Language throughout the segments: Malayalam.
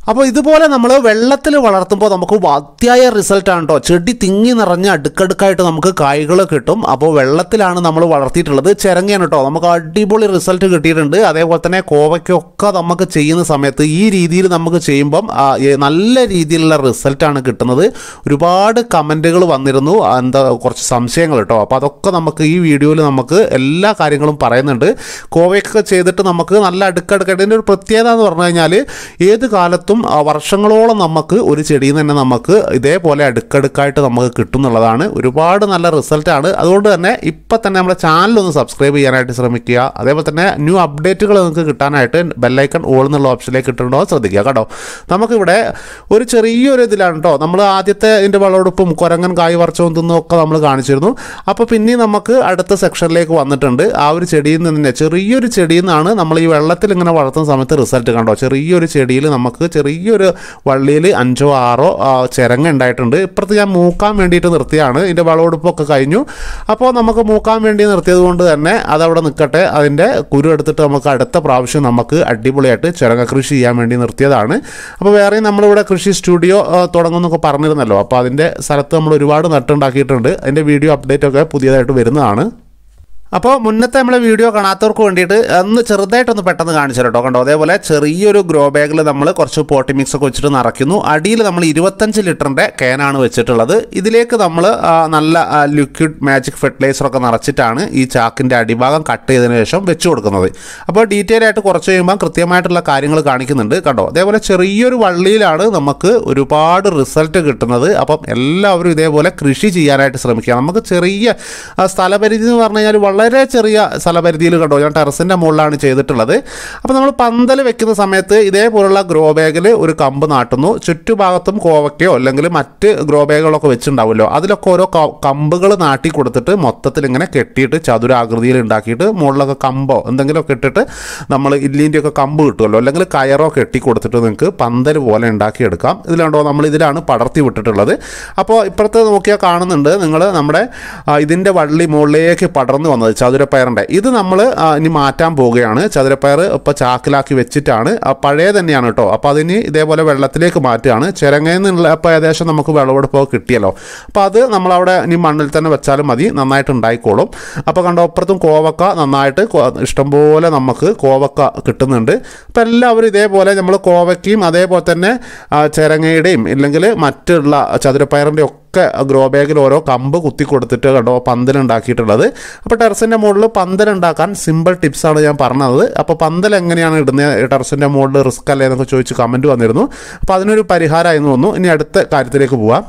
അപ്പോൾ ഇതുപോലെ നമ്മൾ വെള്ളത്തിൽ വളർത്തുമ്പോൾ നമുക്ക് അതിയായ റിസൾട്ടാണ് കേട്ടോ ചെടി തിങ്ങി നിറഞ്ഞ് അടുക്കടുക്കായിട്ട് നമുക്ക് കായ്കൾ കിട്ടും അപ്പോൾ വെള്ളത്തിലാണ് നമ്മൾ വളർത്തിയിട്ടുള്ളത് ചിരങ്ങയാണ് കേട്ടോ നമുക്ക് അടിപൊളി റിസൾട്ട് കിട്ടിയിട്ടുണ്ട് അതേപോലെ തന്നെ കോവയ്ക്കൊക്കെ നമുക്ക് ചെയ്യുന്ന സമയത്ത് ഈ രീതിയിൽ നമുക്ക് ചെയ്യുമ്പം ആ, ഏ, നല്ല രീതിയിലുള്ള റിസൾട്ടാണ് കിട്ടുന്നത് ഒരുപാട് കമൻറ്റുകൾ വന്നിരുന്നു ആ, എന്താ കുറച്ച് സംശയങ്ങൾ കേട്ടോ അപ്പോൾ അതൊക്കെ നമുക്ക് ഈ വീഡിയോയിൽ നമുക്ക് എല്ലാ കാര്യങ്ങളും പറയുന്നുണ്ട് കോവയ്ക്കൊക്കെ ചെയ്തിട്ട് നമുക്ക് നല്ല അടുക്കടുക്കായിട്ട് ഇതിൻ്റെ ഒരു പ്രത്യേകത എന്ന് പറഞ്ഞു കഴിഞ്ഞാൽ ഏത് കാലത്തും ആ, വർഷങ്ങളോളം നമുക്ക് ഒരു ചെടിയിൽ നിന്ന് തന്നെ നമുക്ക് ഇതേപോലെ അടുക്കടുക്കായിട്ട് നമുക്ക് കിട്ടും എന്നുള്ളതാണ് ഒരുപാട് നല്ല റിസൾട്ടാണ് അതുകൊണ്ട് തന്നെ ഇപ്പം തന്നെ നമ്മുടെ ചാനൽ ഒന്ന് സബ്സ്ക്രൈബ് ചെയ്യാനായിട്ട് ശ്രമിക്കുക അതേപോലെ തന്നെ ന്യൂ അപ്ഡേറ്റുകൾ നിങ്ങൾക്ക് കിട്ടാനായിട്ട് ബെല്ലൈക്കൺ ഓൾ എന്നുള്ള ഓപ്ഷനിലേക്ക് ഇട്ടുണ്ടോ ശ്രദ്ധിക്കുക കേട്ടോ നമുക്കിവിടെ ഒരു ചെറിയൊരു ഇതിലാണ് കേട്ടോ നമ്മൾ ആദ്യത്തെ ഇതിൻ്റെ വിളവെടുപ്പും കുരങ്ങൻ കായ് വർച്ചവും തിന്നും ഒക്കെ നമ്മൾ കാണിച്ചിരുന്നു അപ്പോൾ പിന്നെ നമുക്ക് അടുത്ത സെക്ഷനിലേക്ക് വന്നിട്ടുണ്ട് ആ ഒരു ചെടിയിൽ നിന്ന് തന്നെ ചെറിയൊരു ചെടിയിൽ നിന്നാണ് നമ്മൾ ഈ വെള്ളത്തിൽ ഇങ്ങനെ വളർത്തുന്ന സമയത്ത് റിസൾട്ട് കണ്ടോ ചെറിയൊരു ചെടിയിൽ നമുക്ക് ചെറിയൊരു വള്ളിയിൽ അഞ്ചോ ആറോ ആ, ചിരങ്ങ ഉണ്ടായിട്ടുണ്ട് ഇപ്പുറത്ത് ഞാൻ മൂക്കാൻ വേണ്ടിയിട്ട് നിർത്തിയാണ് ഇതിൻ്റെ വിളവെടുപ്പൊക്കെ കഴിഞ്ഞു അപ്പോൾ നമുക്ക് മൂക്കാൻ വേണ്ടി നിർത്തിയത് കൊണ്ട് തന്നെ അതവിടെ നിൽക്കട്ടെ അതിൻ്റെ കുരു എടുത്തിട്ട് നമുക്ക് അടുത്ത പ്രാവശ്യം നമുക്ക് അടിപൊളിയായിട്ട് ചിരങ്ങ കൃഷി ചെയ്യാൻ വേണ്ടി നിർത്തിയതാണ് അപ്പോൾ വേറെയും നമ്മളിവിടെ കൃഷി സ്റ്റുഡിയോ ആ, തുടങ്ങുമെന്നൊക്കെ പറഞ്ഞിരുന്നല്ലോ അപ്പോൾ അതിൻ്റെ സ്ഥലത്ത് നമ്മൾ ഒരുപാട് നട്ടുണ്ടാക്കിയിട്ടുണ്ട് അതിൻ്റെ വീഡിയോ അപ്ഡേറ്റ് ഒക്കെ പുതിയതായിട്ട് വരുന്നതാണ് അപ്പോൾ മുന്നത്തെ നമ്മളെ വീഡിയോ കാണാത്തവർക്ക് വേണ്ടിയിട്ട് ഒന്ന് ചെറുതായിട്ടൊന്ന് പെട്ടെന്ന് കാണിച്ചു കേട്ടോ കണ്ടോ അതേപോലെ ചെറിയൊരു ഗ്രോ ബാഗിൽ നമ്മൾ കുറച്ച് പോട്ടി മിക്സ് ഒക്കെ വെച്ചിട്ട് നിറയ്ക്കുന്നു അടിയിൽ നമ്മൾ ഇരുപത്തഞ്ച് ലിറ്ററിൻ്റെ ക്യാനാണ് വെച്ചിട്ടുള്ളത് ഇതിലേക്ക് നമ്മൾ ആ, നല്ല ലിക്വിഡ് മാജിക് ഫെർട്ടിലൈസർ ഒക്കെ നിറച്ചിട്ടാണ് ഈ ചാക്കിൻ്റെ അടിഭാഗം കട്ട് ചെയ്തതിന് ശേഷം വെച്ച് കൊടുക്കുന്നത് അപ്പോൾ ഡീറ്റെയിൽ ആയിട്ട് കുറച്ച് കഴിയുമ്പോൾ കൃത്യമായിട്ടുള്ള കാര്യങ്ങൾ കാണിക്കുന്നുണ്ട് കണ്ടോ അതേപോലെ ചെറിയൊരു വള്ളിയിലാണ് നമുക്ക് ഒരുപാട് റിസൾട്ട് കിട്ടുന്നത് അപ്പം എല്ലാവരും ഇതേപോലെ കൃഷി ചെയ്യാനായിട്ട് ശ്രമിക്കുക നമുക്ക് ചെറിയ ആ, സ്ഥലപരിധി എന്ന് പറഞ്ഞു കഴിഞ്ഞാൽ വളരെ ചെറിയ സ്ഥലപരിധിയിൽ കണ്ടോ ഞാൻ ടെറസിൻ്റെ മുകളിലാണ് ചെയ്തിട്ടുള്ളത് അപ്പോൾ നമ്മൾ പന്തൽ വെക്കുന്ന സമയത്ത് ഇതേപോലുള്ള ഗ്രോ ബാഗിൽ ഒരു കമ്പ് നാട്ടുന്നു ചുറ്റുഭാഗത്തും കോവയ്ക്കയോ അല്ലെങ്കിൽ മറ്റ് ഗ്രോ ബാഗുകളൊക്കെ വെച്ചിട്ടുണ്ടാവുമല്ലോ അതിലൊക്കെ ഓരോ ക- കമ്പുകൾ നാട്ടി കൊടുത്തിട്ട് മൊത്തത്തിൽ ഇങ്ങനെ കെട്ടിയിട്ട് ചതുരാകൃതിയിൽ ഉണ്ടാക്കിയിട്ട് മുകളിലൊക്കെ കമ്പോ എന്തെങ്കിലുമൊക്കെ ഇട്ടിട്ട് നമ്മൾ ഇല്ലിൻ്റെയൊക്കെ കമ്പ് കിട്ടുമല്ലോ അല്ലെങ്കിൽ കയറോ കെട്ടി കൊടുത്തിട്ട് നിങ്ങൾക്ക് പന്തൽ പോലെ ഉണ്ടാക്കിയെടുക്കാം ഇതിലുണ്ടോ നമ്മൾ ഇതിലാണ് പടർത്തി വിട്ടിട്ടുള്ളത് അപ്പോൾ ഇപ്പുറത്ത് നോക്കിയാൽ കാണുന്നുണ്ട് നിങ്ങൾ നമ്മുടെ ആ, ഇതിൻ്റെ വള്ളി മുകളിലേക്ക് പടർന്നു വന്നത് ചതുരപ്പയറിൻ്റെ ഇത് നമ്മൾ ഇനി മാറ്റാൻ പോവുകയാണ് ചതുരപ്പയർ ഇപ്പോൾ ചാക്കിലാക്കി വെച്ചിട്ടാണ് ആ, പഴയ തന്നെയാണ് കേട്ടോ അപ്പോൾ അതിന് ഇതേപോലെ വെള്ളത്തിലേക്ക് മാറ്റുകയാണ് ചിരങ്ങയിൽ നിന്നുള്ള ഇപ്പോൾ ഏകദേശം നമുക്ക് വിളവെടുപ്പൊക്കെ കിട്ടിയല്ലോ അപ്പോൾ അത് നമ്മളവിടെ ഇനി മണ്ണിൽ തന്നെ വെച്ചാലും മതി നന്നായിട്ട് ഉണ്ടായിക്കോളും അപ്പോൾ കണ്ടോ അപ്പുറത്തും കോവക്ക നന്നായിട്ട് കൊ- ഇഷ്ടംപോലെ നമുക്ക് കോവക്ക കിട്ടുന്നുണ്ട് അപ്പോൾ എല്ലാവരും ഇതേപോലെ നമ്മൾ കോവയ്ക്കയും അതേപോലെ തന്നെ ആ, ചിരങ്ങയുടെയും ഇല്ലെങ്കിൽ മറ്റുള്ള ചതുരപ്പയറിൻ്റെ ഒക്കെ ഗ്രോ ബാഗിൽ ഓരോ കമ്പ് കുത്തി കൊടുത്തിട്ട് കണ്ടോ പന്തലുണ്ടാക്കിയിട്ടുള്ളത് അപ്പോൾ ടെറസിൻ്റെ മുകളിൽ പന്തലുണ്ടാക്കാൻ സിമ്പിൾ ടിപ്സാണ് ഞാൻ പറഞ്ഞത് അപ്പോൾ പന്തൽ എങ്ങനെയാണ് ഇടുന്നത് ടെറസിൻ്റെ മുകളിൽ റിസ്ക് അല്ലേ എന്നൊക്കെ ചോദിച്ച് കമൻറ്റ് വന്നിരുന്നു അപ്പോൾ അതിനൊരു പരിഹാരമായിരുന്നു തോന്നുന്നു ഇനി അടുത്ത കാര്യത്തിലേക്ക് പോവാം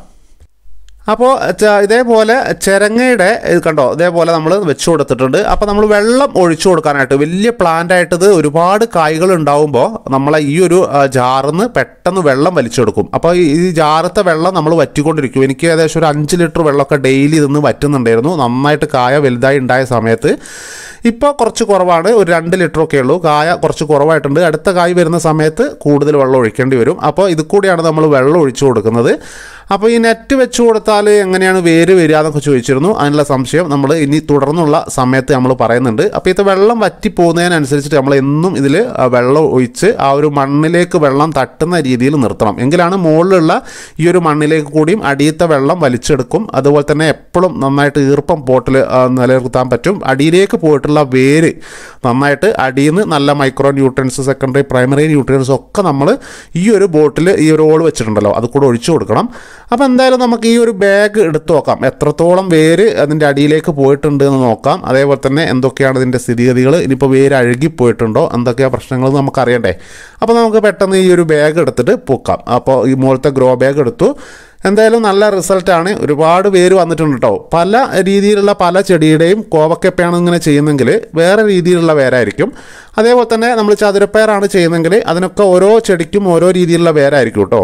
അപ്പോൾ ച- ഇതേപോലെ ചിരങ്ങയുടെ ഇത് കണ്ടോ ഇതേപോലെ നമ്മൾ വെച്ച് കൊടുത്തിട്ടുണ്ട് അപ്പോൾ നമ്മൾ വെള്ളം ഒഴിച്ചു കൊടുക്കാനായിട്ട് വലിയ പ്ലാന്റ് ആയിട്ട് ഇത് ഒരുപാട് കായ്കൾ ഉണ്ടാവുമ്പോൾ നമ്മളെ ഈ ഒരു ജാറിന്ന് പെട്ടെന്ന് വെള്ളം വലിച്ചെടുക്കും അപ്പോൾ ഈ ഈ ജാറത്തെ വെള്ളം നമ്മൾ വറ്റിക്കൊണ്ടിരിക്കും എനിക്ക് ഏകദേശം ഒരു അഞ്ച് ലിറ്റർ വെള്ളമൊക്കെ ഡെയിലി ഇന്ന് വറ്റുന്നുണ്ടായിരുന്നു നന്നായിട്ട് കായ വലുതായി ഉണ്ടായ സമയത്ത് ഇപ്പോൾ കുറച്ച് കുറവാണ് ഒരു രണ്ട് ലിറ്റർ ഒക്കെ ഉള്ളൂ കായ കുറച്ച് കുറവായിട്ടുണ്ട് അടുത്ത കായ് വരുന്ന സമയത്ത് കൂടുതൽ വെള്ളം ഒഴിക്കേണ്ടി വരും അപ്പോൾ ഇത് കൂടിയാണ് നമ്മൾ വെള്ളം ഒഴിച്ചു കൊടുക്കുന്നത് അപ്പോൾ ഈ നെറ്റ് വെച്ച് കൊടുത്താൽ എങ്ങനെയാണ് വേര് വരിക എന്നൊക്കെ ചോദിച്ചിരുന്നു അതിനുള്ള സംശയം നമ്മൾ ഇനി തുടർന്നുള്ള സമയത്ത് നമ്മൾ പറയുന്നുണ്ട് അപ്പോൾ ഇത് വെള്ളം വറ്റി പോകുന്നതിനനുസരിച്ചിട്ട് നമ്മൾ എന്നും ഇതിൽ വെള്ളം ഒഴിച്ച് ആ ഒരു മണ്ണിലേക്ക് വെള്ളം തട്ടുന്ന രീതിയിൽ നിർത്തണം എങ്കിലാണ് മുകളിലുള്ള ഈ ഒരു മണ്ണിലേക്ക് കൂടിയും അടിയത്തെ വെള്ളം വലിച്ചെടുക്കും അതുപോലെ തന്നെ എപ്പോഴും നന്നായിട്ട് ഈർപ്പം പോട്ടിൽ നിലനിർത്താൻ പറ്റും അടിയിലേക്ക് പോയിട്ടുള്ള വേര് നന്നായിട്ട് അടിയിൽ നിന്ന് നല്ല micro nutrients secondary primary nutrients ഒക്കെ നമ്മൾ ഈ ഒരു ബോട്ടിൽ ഈ ഒരു ഓൾ വെച്ചിട്ടുണ്ടല്ലോ അത് കൂടെ ഒഴിച്ചു കൊടുക്കണം അപ്പോൾ എന്തായാലും നമുക്ക് ഈ ഒരു ബാഗ് എടുത്തു നോക്കാം എത്രത്തോളം വേര് അതിൻ്റെ അടിയിലേക്ക് പോയിട്ടുണ്ട് എന്ന് നോക്കാം അതേപോലെ തന്നെ എന്തൊക്കെയാണ് ഇതിൻ്റെ സ്ഥിതിഗതികൾ ഇനിയിപ്പോൾ വേര് അഴുകിപ്പോയിട്ടുണ്ടോ എന്തൊക്കെയാണ് പ്രശ്നങ്ങൾ നമുക്ക് അറിയണ്ടേ അപ്പോൾ നമുക്ക് പെട്ടെന്ന് ഈ ഒരു ബാഗ് എടുത്തിട്ട് പൊക്കാം അപ്പോൾ ഈ മുകളിലത്തെ ഗ്രോ ബാഗ് എടുത്തു എന്തായാലും നല്ല റിസൾട്ടാണ് ഒരുപാട് പേര് വന്നിട്ടുണ്ട് കേട്ടോ പല രീതിയിലുള്ള പല ചെടിയുടെയും കോവക്കപ്പയാണ് ഇങ്ങനെ ചെയ്യുന്നെങ്കിൽ വേറെ രീതിയിലുള്ള വേരായിരിക്കും അതേപോലെ തന്നെ നമ്മൾ ചതുരപ്പയറാണ് ചെയ്യുന്നതെങ്കിൽ അതിനൊക്കെ ഓരോ ചെടിക്കും ഓരോ രീതിയിലുള്ള വേരായിരിക്കും കേട്ടോ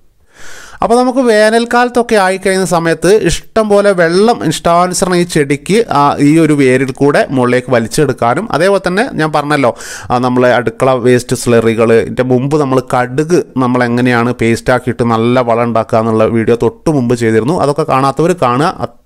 അപ്പോൾ നമുക്ക് വേനൽക്കാലത്തൊക്കെ ആയിക്കഴിയുന്ന സമയത്ത് ഇഷ്ടം പോലെ വെള്ളം ഇഷ്ടാനുസരണം ഈ ചെടിക്ക് ആ ഈ ഒരു വേരിൽ കൂടെ മുകളിലേക്ക് വലിച്ചെടുക്കാനും അതേപോലെ തന്നെ ഞാൻ പറഞ്ഞല്ലോ ആ നമ്മളെ അടുക്കള വേസ്റ്റ് സ്ലറികൾ ഇതിൻ്റെ മുമ്പ് നമ്മൾ കടുക് നമ്മൾ എങ്ങനെയാണ് പേസ്റ്റ് ആക്കിയിട്ട് നല്ല വളം ഉണ്ടാക്കുക എന്നുള്ള വീഡിയോ തൊട്ട് മുമ്പ് ചെയ്തിരുന്നു അതൊക്കെ കാണാത്തവർ കാണുക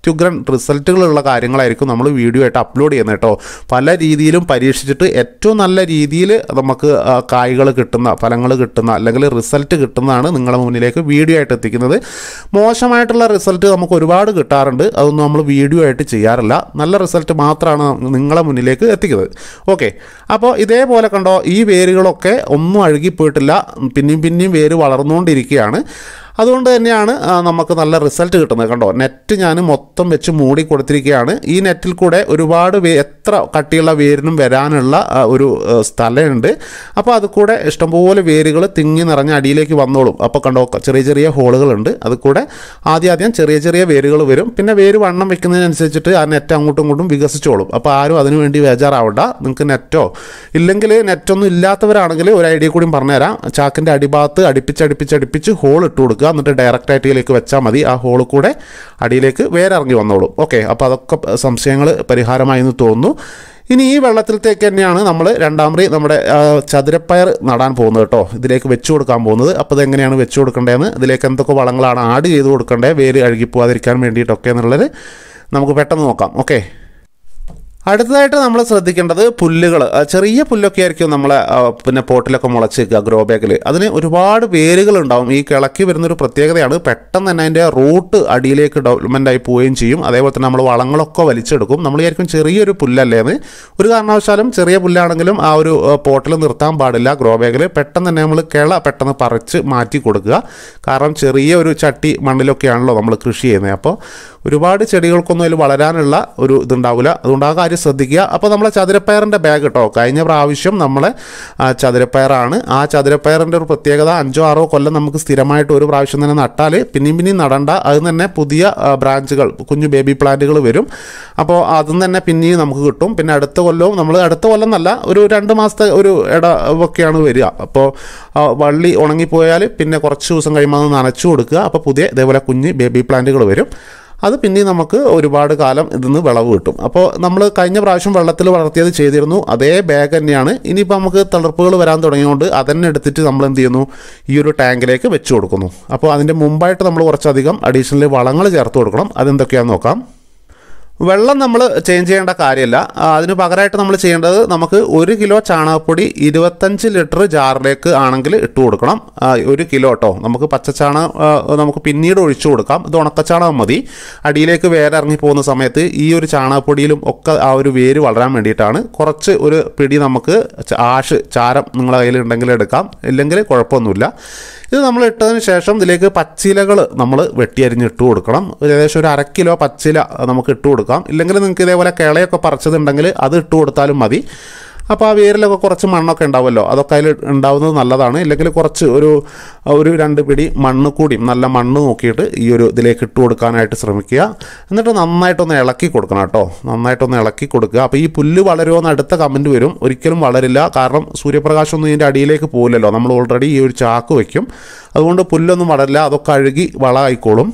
അത്യുഗ്രൻ റിസൾട്ടുകളുള്ള കാര്യങ്ങളായിരിക്കും നമ്മൾ വീഡിയോ ആയിട്ട് അപ്ലോഡ് ചെയ്യുന്നത് കേട്ടോ പല രീതിയിലും പരീക്ഷിച്ചിട്ട് ഏറ്റവും നല്ല രീതിയിൽ നമുക്ക് കായ്കൾ കിട്ടുന്ന ഫലങ്ങൾ കിട്ടുന്ന അല്ലെങ്കിൽ റിസൾട്ട് കിട്ടുന്നതാണ് നിങ്ങളുടെ മുന്നിലേക്ക് വീഡിയോ ആയിട്ട് എത്തിക്കുന്നത് മോശമായിട്ടുള്ള റിസൾട്ട് നമുക്ക് ഒരുപാട് കിട്ടാറുണ്ട് അതൊന്നും നമ്മൾ വീഡിയോ ആയിട്ട് ചെയ്യാറില്ല നല്ല റിസൾട്ട് മാത്രമാണ് നിങ്ങളെ മുന്നിലേക്ക് എത്തിക്കുന്നത് ഓക്കെ അപ്പോൾ ഇതേപോലെ കണ്ടോ ഈ വേരുകളൊക്കെ ഒന്നും അഴുകിപ്പോയിട്ടില്ല പിന്നെയും പിന്നെയും വേര് വളർന്നുകൊണ്ടിരിക്കുകയാണ് അതുകൊണ്ട് തന്നെയാണ് ആ, നമുക്ക് നല്ല റിസൾട്ട് കിട്ടുന്നത് കണ്ടോ നെറ്റ് ഞാൻ മൊത്തം വെച്ച് മൂടി കൊടുത്തിരിക്കുകയാണ് ഈ നെറ്റിൽ കൂടെ ഒരുപാട് വേ എത്ര കട്ടിയുള്ള വേരിനും വരാനുള്ള ആ, ഒരു ആ, സ്ഥലമുണ്ട് അപ്പോൾ അത് കൂടെ ഇഷ്ടംപോലെ വേരുകൾ തിങ്ങി നിറഞ്ഞ അടിയിലേക്ക് വന്നോളും അപ്പോൾ കണ്ടോ ചെറിയ ചെറിയ ഹോളുകളുണ്ട് അത് കൂടെ ആദ്യം ആദ്യം ചെറിയ ചെറിയ വേരുകൾ വരും പിന്നെ വേര് വണ്ണം വെക്കുന്നതിനനുസരിച്ചിട്ട് ആ നെറ്റ് അങ്ങോട്ടും ഇങ്ങോട്ടും വികസിച്ചോളും അപ്പോൾ ആരും അതിനു വേണ്ടി ബേജാറാവണ്ട നിങ്ങൾക്ക് നെറ്റോ ഇല്ലെങ്കിൽ നെറ്റൊന്നും ഇല്ലാത്തവരാണെങ്കിൽ ഒരു ഐഡിയ കൂടി പറഞ്ഞുതരാം ചാക്കിൻ്റെ അടിഭാഗത്ത് അടുപ്പിച്ച് അടുപ്പിച്ച് അടുപ്പിച്ച് ഹോൾ ഇട്ട് കൊടുക്കുക എന്നിട്ട് ഡയറക്റ്റ് ആയിട്ട് ഇതിലേക്ക് വെച്ചാൽ മതി ആ ഹോൾ കൂടെ അടിയിലേക്ക് വേരിറങ്ങി വന്നോളും ഓക്കെ അപ്പോൾ അതൊക്കെ സംശയങ്ങൾ പരിഹാരമായി എന്ന് തോന്നുന്നു ഇനി ഈ വെള്ളത്തിലത്തേക്ക് തന്നെയാണ് നമ്മൾ രണ്ടാമത് നമ്മുടെ ആ, ചതുരപ്പയർ നടാൻ പോകുന്നത് കേട്ടോ ഇതിലേക്ക് വെച്ച് കൊടുക്കാൻ പോകുന്നത് അപ്പോൾ ഇതെങ്ങനെയാണ് വെച്ച് കൊടുക്കേണ്ടതെന്ന് ഇതിലേക്ക് എന്തൊക്കെ വളങ്ങളാണ് ആഡ് ചെയ്ത് കൊടുക്കേണ്ടത് വേര് അഴുകിപ്പോവാതിരിക്കാൻ വേണ്ടിയിട്ടൊക്കെ എന്നുള്ളത് നമുക്ക് പെട്ടെന്ന് നോക്കാം ഓക്കെ അടുത്തതായിട്ട് നമ്മൾ ശ്രദ്ധിക്കേണ്ടത് പുല്ലുകൾ ചെറിയ പുല്ലൊക്കെ ആയിരിക്കും നമ്മളെ ആ, പിന്നെ പോട്ടിലൊക്കെ മുളച്ച് നിൽക്കുക ഗ്രോ ബാഗിൽ അതിന് ഒരുപാട് വേരുകൾ ഉണ്ടാവും ഈ കിളക്കി വരുന്നൊരു പ്രത്യേകതയാണ് പെട്ടെന്ന് തന്നെ അതിൻ്റെ റൂട്ട് അടിയിലേക്ക് ഡെവലപ്മെൻ്റ് ആയി പോവുകയും ചെയ്യും അതേപോലെ തന്നെ നമ്മൾ വളങ്ങളൊക്കെ വലിച്ചെടുക്കും നമ്മൾ വിചാരിക്കും ചെറിയൊരു പുല്ലല്ലേ എന്ന് ഒരു കാരണവശാലും ചെറിയ പുല്ലാണെങ്കിലും ആ ഒരു പോട്ടിൽ നിർത്താൻ പാടില്ല ഗ്രോ ബാഗിൽ പെട്ടെന്ന് തന്നെ നമ്മൾ കിള പെട്ടെന്ന് പറിച്ച് മാറ്റി കൊടുക്കുക കാരണം ചെറിയ ഒരു ചട്ടി മണ്ണിലൊക്കെയാണല്ലോ നമ്മൾ കൃഷി ചെയ്യുന്നത് അപ്പോൾ ഒരുപാട് ചെടികൾക്കൊന്നും അതിൽ വളരാനുള്ള ഒരു ഇതുണ്ടാവില്ല അതുകൊണ്ട് ആ കാര്യം ശ്രദ്ധിക്കുക അപ്പോൾ നമ്മളെ ചതുരപ്പയറിൻ്റെ ബാഗ് കേട്ടോ കഴിഞ്ഞ പ്രാവശ്യം നമ്മളെ ആ, ചതുരപ്പയറാണ് ആ ചതുരപ്പയറിൻ്റെ ഒരു പ്രത്യേകത അഞ്ചോ ആറോ കൊല്ലം നമുക്ക് സ്ഥിരമായിട്ട് ഒരു പ്രാവശ്യം തന്നെ നട്ടാൽ പിന്നെയും പിന്നെയും നടണ്ട അത് തന്നെ പുതിയ ആ, ബ്രാഞ്ചുകൾ കുഞ്ഞു ബേബി പ്ലാന്റുകൾ വരും അപ്പോൾ അതും തന്നെ പിന്നെയും നമുക്ക് കിട്ടും പിന്നെ അടുത്ത കൊല്ലവും നമ്മൾ അടുത്ത കൊല്ലം എന്നല്ല ഒരു രണ്ട് മാസത്തെ ഒരു ഇട ഒക്കെയാണ് വരിക അപ്പോൾ ആ, വള്ളി ഉണങ്ങിപ്പോയാൽ പിന്നെ കുറച്ച് ദിവസം കഴിയുമ്പോൾ അത് നനച്ചു കൊടുക്കുക അപ്പോൾ പുതിയ ഇതേപോലെ കുഞ്ഞ് ബേബി പ്ലാന്റുകൾ വരും അത് പിന്നെ നമുക്ക് ഒരുപാട് കാലം ഇതിന്ന് വിളവ് കിട്ടും അപ്പോൾ നമ്മൾ കഴിഞ്ഞ പ്രാവശ്യം വെള്ളത്തിൽ വളർത്തിയത് ചെയ്തിരുന്നു അതേ ബാഗ് തന്നെയാണ് ഇനിയിപ്പോൾ നമുക്ക് തളിർപ്പുകൾ വരാൻ തുടങ്ങിയതുകൊണ്ട് അതന്നെ എടുത്തിട്ട് നമ്മൾ എന്ത് ചെയ്യുന്നു ഈ ഒരു ടാങ്കിലേക്ക് വെച്ച് കൊടുക്കുന്നു അപ്പോൾ അതിൻ്റെ മുമ്പായിട്ട് നമ്മൾ കുറച്ചധികം അഡീഷണൽ വളങ്ങൾ ചേർത്ത് കൊടുക്കണം അതെന്തൊക്കെയാണെന്ന് നോക്കാം വെള്ളം നമ്മൾ ചേഞ്ച് ചെയ്യേണ്ട കാര്യമില്ല ആ, അതിന് പകരമായിട്ട് നമ്മൾ ചെയ്യേണ്ടത് നമുക്ക് ഒരു കിലോ ചാണകപ്പൊടി ഇരുപത്തഞ്ച് ലിറ്റർ ജാറിലേക്ക് ആണെങ്കിൽ ഇട്ട് കൊടുക്കണം ആ, ഒരു കിലോ കേട്ടോ നമുക്ക് പച്ചച്ചാണകം ആ, നമുക്ക് പിന്നീട് ഒഴിച്ചു കൊടുക്കാം ഇത് ഉണക്കച്ചാണകം മതി അടിയിലേക്ക് വേര് ഇറങ്ങി പോകുന്ന സമയത്ത് ഈ ഒരു ചാണകപ്പൊടിയിലും ഒക്കെ ആ ഒരു വേര് വളരാൻ വേണ്ടിയിട്ടാണ് കുറച്ച് ഒരു പിടി നമുക്ക് ച- ആഷ് ചാരം നിങ്ങളുടെ കയ്യിൽ ഉണ്ടെങ്കിൽ എടുക്കാം ഇല്ലെങ്കിൽ കുഴപ്പമൊന്നുമില്ല ഇത് നമ്മൾ ഇട്ടതിന് ശേഷം ഇതിലേക്ക് പച്ചിലകൾ നമ്മൾ വെട്ടിയരിഞ്ഞ് ഇട്ട് കൊടുക്കണം ഒരു ഏകദേശം ഒരു അര കിലോ പച്ചില നമുക്ക് ഇട്ട് കൊടുക്കാം ഇല്ലെങ്കിൽ നിങ്ങൾക്ക് ഇതേപോലെ കിളയൊക്കെ പറിച്ചതുണ്ടെങ്കിൽ അത് ഇട്ട് കൊടുത്താലും മതി അപ്പോൾ ആ വേരിലൊക്കെ കുറച്ച് മണ്ണൊക്കെ ഉണ്ടാവുമല്ലോ അതൊക്കെ അതിൽ ഉണ്ടാവുന്നത് നല്ലതാണ് ഇല്ലെങ്കിൽ കുറച്ച് ഒരു ഒരു രണ്ട് പിടി മണ്ണ് കൂടി നല്ല മണ്ണ് നോക്കിയിട്ട് ഈ ഒരു ഇതിലേക്ക് ഇട്ട് കൊടുക്കാനായിട്ട് ശ്രമിക്കുക എന്നിട്ട് നന്നായിട്ടൊന്ന് ഇളക്കി കൊടുക്കണം കേട്ടോ നന്നായിട്ടൊന്ന് ഇളക്കി കൊടുക്കുക അപ്പോൾ ഈ പുല്ല് വളരുമോ എന്ന് അടുത്ത കമൻറ്റ് വരും ഒരിക്കലും വളരില്ല കാരണം സൂര്യപ്രകാശമൊന്നും ഇതിൻ്റെ അടിയിലേക്ക് പോകില്ലല്ലോ നമ്മൾ ഓൾറെഡി ഈ ഒരു ചാക്ക് വയ്ക്കും അതുകൊണ്ട് പുല്ലൊന്നും വളരില്ല അതൊക്കെ അഴുകി വളമായിക്കോളും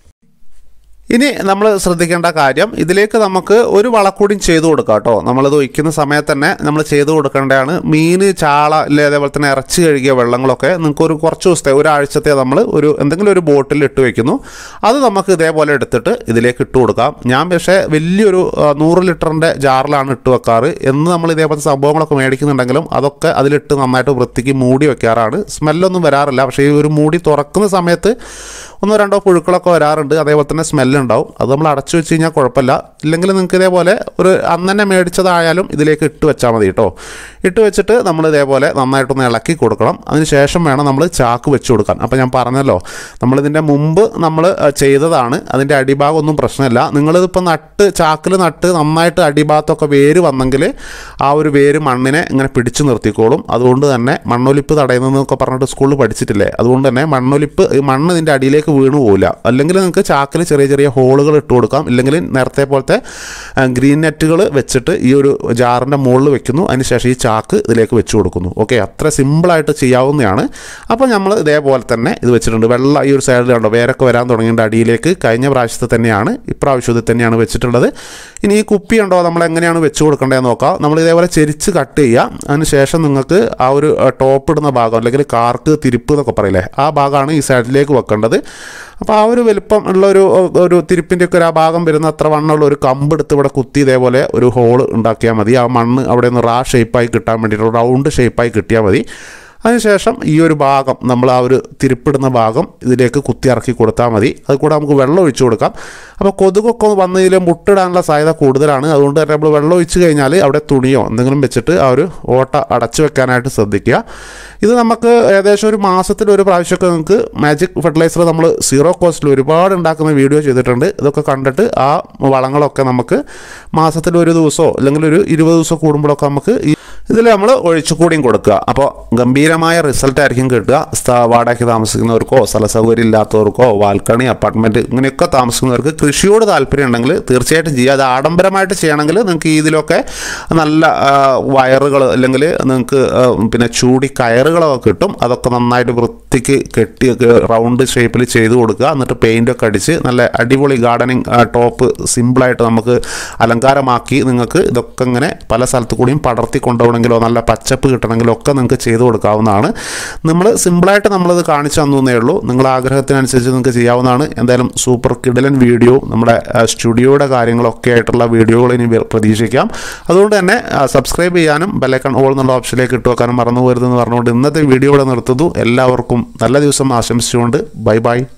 ഇനി നമ്മൾ ശ്രദ്ധിക്കേണ്ട കാര്യം ഇതിലേക്ക് നമുക്ക് ഒരു വളക്കൂടിയും ചെയ്തു കൊടുക്കാം കേട്ടോ നമ്മളിത് ഒഴിക്കുന്ന സമയത്ത് തന്നെ നമ്മൾ ചെയ്തു കൊടുക്കേണ്ടതാണ് മീൻ ചാള അല്ലെ അതേപോലെ തന്നെ ഇറച്ചി കഴുകിയ വെള്ളങ്ങളൊക്കെ നിങ്ങൾക്ക് ഒരു കുറച്ച് ദിവസത്തെ ഒരാഴ്ചത്തെ നമ്മൾ ഒരു എന്തെങ്കിലും ഒരു ബോട്ടിൽ ഇട്ട് വെക്കുന്നു അത് നമുക്ക് ഇതേപോലെ എടുത്തിട്ട് ഇതിലേക്ക് ഇട്ട് കൊടുക്കാം ഞാൻ പക്ഷേ വലിയൊരു ആ, നൂറ് ലിറ്ററിൻ്റെ ജാറിലാണ് ഇട്ട് വെക്കാറ് എന്ന് നമ്മൾ ഇതേപോലത്തെ സംഭവങ്ങളൊക്കെ മേടിക്കുന്നുണ്ടെങ്കിലും അതൊക്കെ അതിലിട്ട് നന്നായിട്ട് വൃത്തിക്ക് മൂടി വെക്കാറാണ് സ്മെല്ലൊന്നും വരാറില്ല പക്ഷേ ഈ ഒരു മൂടി തുറക്കുന്ന സമയത്ത് ഒന്നോ രണ്ടോ പുഴുക്കളൊക്കെ വരാറുണ്ട് അതേപോലെ തന്നെ സ്മെല്ലുണ്ടാവും അത് നമ്മൾ അടച്ചു വെച്ച് കഴിഞ്ഞാൽ കുഴപ്പമില്ല ഇല്ലെങ്കിൽ നിങ്ങൾക്ക് ഇതേപോലെ ഒരു അന്ന് തന്നെ മേടിച്ചതായാലും ഇതിലേക്ക് ഇട്ട് വെച്ചാൽ മതി കേട്ടോ ഇട്ട് വെച്ചിട്ട് നമ്മൾ ഇതേപോലെ നന്നായിട്ടൊന്ന് ഇളക്കി കൊടുക്കണം അതിന് ശേഷം വേണം നമ്മൾ ചാക്ക് വെച്ച് കൊടുക്കാൻ അപ്പോൾ ഞാൻ പറഞ്ഞല്ലോ നമ്മളിതിൻ്റെ മുമ്പ് നമ്മൾ അഹ്, ചെയ്തതാണ് അതിൻ്റെ അടിഭാഗം ഒന്നും പ്രശ്നമില്ല നിങ്ങളിതിപ്പോൾ നട്ട് ചാക്കിൽ നട്ട് നന്നായിട്ട് അടിഭാഗത്തൊക്കെ വേര് വന്നെങ്കിൽ ആ ഒരു വേര് മണ്ണിനെ ഇങ്ങനെ പിടിച്ചു നിർത്തിക്കോളും അതുകൊണ്ട് തന്നെ മണ്ണൊലിപ്പ് തടയുന്നതെന്നൊക്കെ പറഞ്ഞിട്ട് സ്കൂളിൽ പഠിച്ചിട്ടില്ലേ അതുകൊണ്ട് തന്നെ മണ്ണൊലിപ്പ് ഈ മണ്ണ് ഇതിൻ്റെ അടിയിലേക്ക് വീണു പോകില്ല അല്ലെങ്കിൽ നിങ്ങൾക്ക് ചാക്കിൽ ചെറിയ ചെറിയ ഹോളുകൾ ഇട്ട് കൊടുക്കാം ഇല്ലെങ്കിൽ നേരത്തെ പോലത്തെ പോലത്തെ ഗ്രീൻ നെറ്റുകൾ വെച്ചിട്ട് ഈ ഒരു ജാറിൻ്റെ മുകളിൽ വെക്കുന്നു അതിനുശേഷം ഈ ചാക്ക് ഇതിലേക്ക് വെച്ച് കൊടുക്കുന്നു ഓക്കെ അത്ര സിമ്പിളായിട്ട് ചെയ്യാവുന്നതാണ് അപ്പോൾ നമ്മൾ ഇതേപോലെ തന്നെ ഇത് വെച്ചിട്ടുണ്ട് വെള്ള ഈ ഒരു സൈഡിൽ കണ്ടോ വേരൊക്കെ വരാൻ തുടങ്ങിയിട്ട് അടിയിലേക്ക് കഴിഞ്ഞ പ്രാവശ്യത്തെ തന്നെയാണ് ഇപ്രാവശ്യം ഇത് തന്നെയാണ് വെച്ചിട്ടുള്ളത് ഇനി ഈ കുപ്പി ഉണ്ടോ നമ്മൾ എങ്ങനെയാണ് വെച്ച് കൊടുക്കേണ്ടതെന്ന് നോക്കാം നമ്മൾ ഇതേപോലെ ചെരിച്ച് കട്ട് ചെയ്യുക അതിന് ശേഷം നിങ്ങൾക്ക് ആ ഒരു ടോപ്പ് ഇടുന്ന ഭാഗം അല്ലെങ്കിൽ കാർക്ക് തിരിപ്പ് എന്നൊക്കെ പറയില്ലേ ആ ഭാഗമാണ് ഈ സൈഡിലേക്ക് വെക്കേണ്ടത് അപ്പോൾ ആ ഒരു വലുപ്പം ഉള്ള ഒരു ഒരു തിരിപ്പിൻ്റെ ഒക്കെ ഒരു ആ ഭാഗം വരുന്ന അത്ര വണ്ണമുള്ള ഒരു കമ്പ് എടുത്ത് ഇവിടെ കുത്തി ഇതേപോലെ ഒരു ഹോൾ ഉണ്ടാക്കിയാൽ മതി ആ മണ്ണ് അവിടെ നിന്ന് റാ ഷേപ്പായി കിട്ടാൻ വേണ്ടിയിട്ട് റൗണ്ട് ഷേപ്പായി കിട്ടിയാൽ മതി അതിനുശേഷം ഈ ഒരു ഭാഗം നമ്മൾ ആ ഒരു തിരിപ്പിടുന്ന ഭാഗം ഇതിലേക്ക് കുത്തി ഇറക്കി കൊടുത്താൽ മതി അത് കൂടെ നമുക്ക് വെള്ളം ഒഴിച്ചു കൊടുക്കാം അപ്പോൾ കൊതുകൊക്കെ വന്നതിൽ മുട്ടിടാനുള്ള സാധ്യത കൂടുതലാണ് അതുകൊണ്ട് തന്നെ നമ്മൾ വെള്ളം ഒഴിച്ച് കഴിഞ്ഞാൽ അവിടെ തുണിയോ എന്തെങ്കിലും വെച്ചിട്ട് ആ ഒരു ഓട്ട അടച്ചു വെക്കാനായിട്ട് ശ്രദ്ധിക്കുക ഇത് നമുക്ക് ഏകദേശം ഒരു മാസത്തിൽ ഒരു പ്രാവശ്യമൊക്കെ നിങ്ങൾക്ക് മാജിക് ഫെർട്ടിലൈസർ നമ്മൾ സീറോ കോസ്റ്റിൽ ഒരുപാട് ഉണ്ടാക്കുന്ന വീഡിയോ ചെയ്തിട്ടുണ്ട് ഇതൊക്കെ കണ്ടിട്ട് ആ വളങ്ങളൊക്കെ നമുക്ക് മാസത്തിൽ ഒരു ദിവസമോ അല്ലെങ്കിൽ ഒരു ഇരുപത് ദിവസം കൂടുമ്പോഴൊക്കെ നമുക്ക് ഈ ഇതിൽ നമ്മൾ ഒഴിച്ചുകൂടിയും കൊടുക്കുക അപ്പോൾ ഗംഭീരമായ റിസൾട്ട് ആയിരിക്കും കിട്ടുക സ്ഥ- വാടകയ്ക്ക് താമസിക്കുന്നവർക്കോ സ്ഥല സൗകര്യം ഇല്ലാത്തവർക്കോ വാൽക്കണി അപ്പാർട്ട്മെൻറ്റ് ഇങ്ങനെയൊക്കെ താമസിക്കുന്നവർക്ക് കൃഷിയോട് താല്പര്യം ഉണ്ടെങ്കിൽ തീർച്ചയായിട്ടും ചെയ്യുക അത് ആഡംബരമായിട്ട് ചെയ്യണമെങ്കിൽ നിങ്ങൾക്ക് ഇതിലൊക്കെ നല്ല വയറുകൾ അല്ലെങ്കിൽ നിങ്ങൾക്ക് ആ, പിന്നെ ചൂടി കയറുകളൊക്കെ കിട്ടും അതൊക്കെ നന്നായിട്ട് വൃത്തിക്ക് കെട്ടി റൗണ്ട് ഷേപ്പിൽ ചെയ്ത് കൊടുക്കുക എന്നിട്ട് പെയിൻ്റൊക്കെ അടിച്ച് നല്ല അടിപൊളി ഗാർഡനിങ് ടോപ്പ് സിമ്പിളായിട്ട് നമുക്ക് അലങ്കാരമാക്കി നിങ്ങൾക്ക് ഇതൊക്കെ ഇങ്ങനെ പല സ്ഥലത്തു കൂടിയും പടർത്തി കൊണ്ടുപോകണമെങ്കിലോ നല്ല പച്ചപ്പ് കിട്ടണമെങ്കിലോ ഒക്കെ നിങ്ങൾക്ക് ചെയ്ത് കൊടുക്കാവുന്നതാണ് നമ്മൾ സിമ്പിളായിട്ട് നമ്മളിത് കാണിച്ചു തന്നേ ഉള്ളൂ നിങ്ങളുടെ ആഗ്രഹത്തിനനുസരിച്ച് നിങ്ങൾക്ക് ചെയ്യാവുന്നതാണ് എന്തായാലും സൂപ്പർ കിടലൻ വീഡിയോ നമ്മുടെ ആ, സ്റ്റുഡിയോയുടെ കാര്യങ്ങളൊക്കെ ആയിട്ടുള്ള വീഡിയോകൾ ഇനി വെ- പ്രതീക്ഷിക്കാം അതുകൊണ്ട് തന്നെ ആ, സബ്സ്ക്രൈബ് ചെയ്യാനും ബെല്ലൈക്കൺ ഓൾ എന്നുള്ള ഓപ്ഷനിലേക്ക് ഇട്ട് വെക്കാനും മറന്നു പോരുതെന്ന് പറഞ്ഞുകൊണ്ട് ഇന്നത്തെ വീഡിയോ ഇവിടെ നിർത്തുന്നു എല്ലാവർക്കും നല്ല ദിവസം ആശംസിച്ചുകൊണ്ട് ബൈ ബൈ